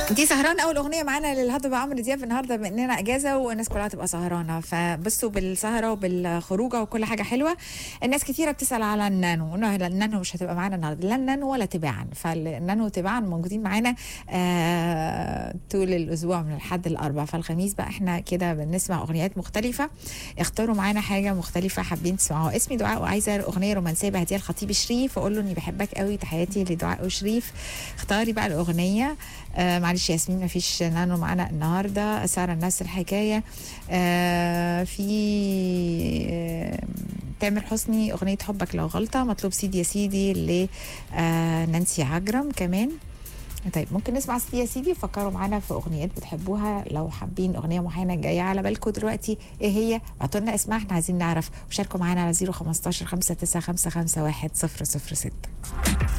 انتي سهرانه اول اغنيه معانا للهضبه عمرو دياب النهارده بما اننا اجازه والناس كلها تبقى سهرانه فبصوا بالسهره وبالخروجه وكل حاجه حلوه الناس كتيره بتسال على النانو قلنا لا، النانو مش هتبقى معانا النهارده لا النانو ولا تباعا فالنانو تباعا موجودين معانا آه طول الاسبوع من الحد الاربع فالخميس بقى احنا كده بنسمع اغنيات مختلفه اختاروا معانا حاجه مختلفه حابين تسمعوها اسمي دعاء وعايزه اغنيه رومانسيه بهديه الخطيب شريف واقول له اني بحبك قوي تحياتي لدعاء وشريف اختاري بقى الاغنيه آه معلش ياسمين ما فيش نانو معانا النهارده ساره الناس الحكايه آه في آه تامر حسني اغنيه حبك لو غلطه مطلوب سيدي يا سيدي لنانسي عجرم كمان طيب ممكن نسمع سيدي يا سيدي فكروا معانا في اغنيات بتحبوها لو حابين اغنيه معينه جايه على بالكم دلوقتي ايه هي ابعتوا لنا اسمها احنا عايزين نعرف وشاركوا معانا على 015 59551 006